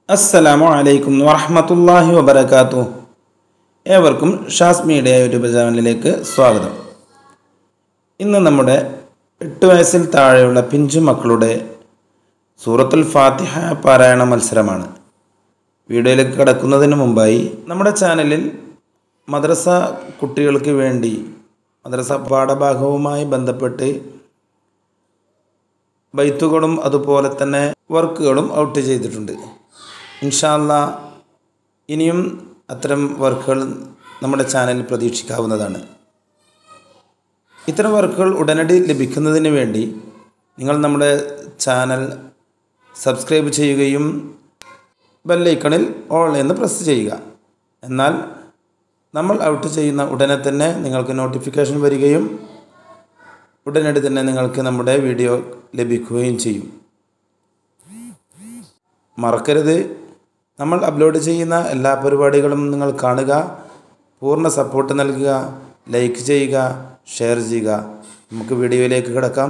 അസ്സലാമു അലൈക്കും വറഹമത്തല്ലാഹി വബർക്കാത്തു ഏവർക്കും ഷാസ് മീഡിയ യൂട്യൂബ് ചാനലിലേക്ക് സ്വാഗതം ഇന്ന് നമ്മുടെ എട്ട് വയസ്സിൽ താഴെയുള്ള പിഞ്ചു മക്കളുടെ സൂറത്തുൽ ഫാത്തിഹ പാരായണ മത്സരമാണ് വീഡിയോയിലേക്ക് കടക്കുന്നതിന് മുമ്പായി നമ്മുടെ ചാനലിൽ മദ്രസ കുട്ടികൾക്ക് വേണ്ടി മദ്രസ പാഠഭാഗവുമായി ബന്ധപ്പെട്ട് ബൈത്തുകളും അതുപോലെ തന്നെ വർക്കുകളും ഔട്ട് ചെയ്തിട്ടുണ്ട് ഇൻഷാല്ല ഇനിയും അത്തരം വർക്കുകൾ നമ്മുടെ ചാനലിൽ പ്രതീക്ഷിക്കാവുന്നതാണ് ഇത്തരം വർക്കുകൾ ഉടനടി ലഭിക്കുന്നതിന് വേണ്ടി നിങ്ങൾ നമ്മുടെ ചാനൽ സബ്സ്ക്രൈബ് ചെയ്യുകയും ബെല്ലൈക്കണിൽ ഓൾ എന്ന് പ്രസ് ചെയ്യുക എന്നാൽ നമ്മൾ ഔട്ട് ചെയ്യുന്ന ഉടനെ തന്നെ നിങ്ങൾക്ക് നോട്ടിഫിക്കേഷൻ വരികയും ഉടനടി തന്നെ നിങ്ങൾക്ക് നമ്മുടെ വീഡിയോ ലഭിക്കുകയും ചെയ്യും മറക്കരുത് നമ്മൾ അപ്ലോഡ് ചെയ്യുന്ന എല്ലാ പരിപാടികളും നിങ്ങൾ കാണുക പൂർണ്ണ സപ്പോർട്ട് നൽകുക ലൈക്ക് ചെയ്യുക ഷെയർ ചെയ്യുക നമുക്ക് വീഡിയോയിലേക്ക് കിടക്കാം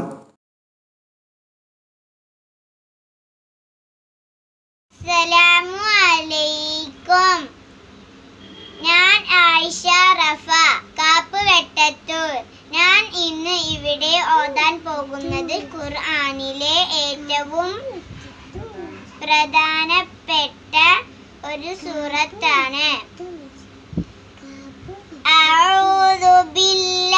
സലാമു അലൈക്കും ഞാൻ ആയിഷ റഫ കാപ്പ് വെട്ടത്തൂർ ഞാൻ ഇന്ന് ഇവിടെ ഓതാൻ പോകുന്നത് ഖുർആനിലെ ഏറ്റവും പ്രധാനപ്പെട്ട ഒരു സൂറത്താണ് أعوذ بالله